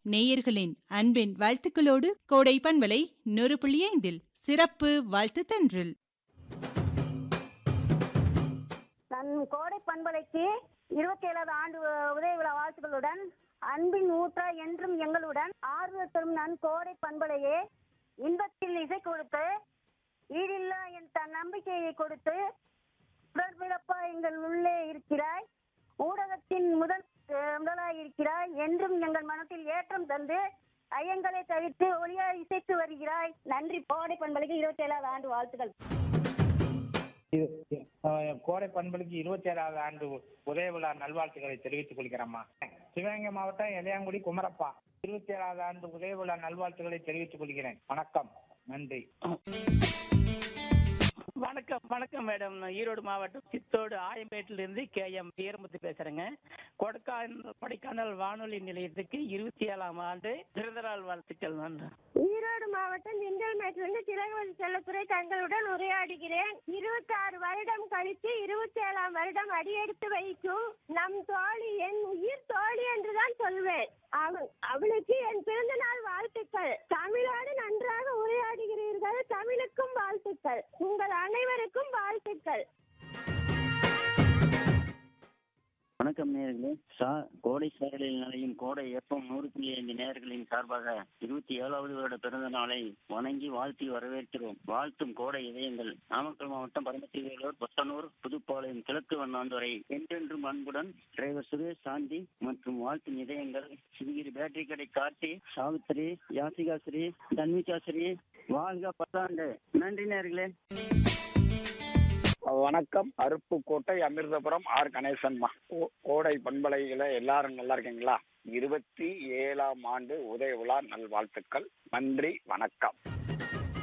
நேயர்களின் அன்பின் வாழ்த்துக்களோடு கோடை பண்பலை நூறு புள்ளி ஐந்தில் சிறப்பு வாழ்த்து தன்றில் தன் கோடை பண்பலைக்கு இருபத்தி ஏழாவது ஆண்டு உதய விழா வாழ்த்துக்களுடன் அன்பின் ஊற்றா என்றும் எங்களுடன் ஆறுதல் தரும் நன் கோடை பண்பலையே இன்பத்தில் இசை கொடுத்து ஈடில்லா என் தன் நம்பிக்கையை கொடுத்து உடற்பிறப்பா எங்கள் உள்ளே இருக்கிறாய் ஊடகத்தின் முதல் அஹ், முதலாய் இருக்கிறாய் என்றும் எங்கள் மனத்தில் ஏற்றம் தந்து ஐயங்களை தவிர்த்து ஒளியா இசைத்து வருகிறாய் நன்றி கோடை பண்பலைக்கு இருபத்தி ஏழாவது ஆண்டு வாழ்த்துக்கள் இது, அஹ், கோடை பண்புக்கு இருபத்தி ஏழாவது ஆண்டு உதய விழா நல்வாழ்த்துக்களை தெரிவித்துக் கொள்கிறேம்மா சிவகங்கை மாவட்டம் எலையாங்குடி குமரப்பா இருபத்தி ஏழாவது ஆண்டு உதய விழா நல்வாழ்த்துக்களை தெரிவித்துக் கொள்கிறேன் வணக்கம் நன்றி வணக்கம் வணக்கம் மேடம் நான் ஈரோடு மாவட்டம் சித்தோடு ஆயம்பேட்டிலிருந்து கே எம் வீரமுத்து பேசுறேங்க கொடைக்கானல் கொடைக்கானல் வானொலி நிலையத்துக்கு இருபத்தி ஏழாம் ஆண்டு பிறந்தநாள் வாழ்த்துக்கள் நன்றி ஈரோடு மாவட்டம் திண்டல்மேட்டிலிருந்து திலகவதி செல்லத்துறை தங்களுடன் உரையாடுகிறேன் இருபத்தி ஆறு வருடம் கழித்து இருபத்தி ஏழாம் வருடம் அடியெடுத்து வைக்கும் நம் தோழி என் உயிர் தோழி என்றுதான் சொல்வேன் அவள் அவளுக்கு என் பிறந்த நாள் வாழ்த்துக்கள் தமிழோடு நன்றாக உரையாடுகிறீர்கள் தமிழுக்கும் வாழ்த்துக்கள் உங்கள் அனைவருக்கும் வாழ்த்துக்கள் வணக்கம் நேயர்களே சா கோடை சாரலில் நிலையும் கோடை எஃப்எம் நூறு புள்ளி ஐந்து நேயர்களின் சார்பாக இருபத்தி ஏழாவது வருட பிறந்த நாளை வணங்கி வாழ்த்தி வரவேற்கிறோம் வாழ்த்தும் கோடை இதயங்கள் நாமக்கல் மாவட்டம் பரமத்தி வேலூர் பொத்தனூர் புதுப்பாளையம் கிழக்கு வண்ணாந்துறை என்றென்றும் அன்புடன் டிரைவர் சுரேஷ் சாந்தி மற்றும் வாழ்த்தும் இதயங்கள் சிவகிரி பேட்டரி கடை கார்த்தி சாவித்திரி யாசிகாஸ்ரீ தன்விகாஸ்ரீ வாழ்க பத்தாண்டு நன்றி நேயர்களே வணக்கம் அருப்புக்கோட்டை அமிர்தபுரம் ஆர் கணேசன்மா கோ- கோடை பண்பலைகளை எல்லாரும் நல்லா இருக்கீங்களா இருபத்தி ஏழாம் ஆண்டு உதய விழா நல்வாழ்த்துக்கள் நன்றி வணக்கம்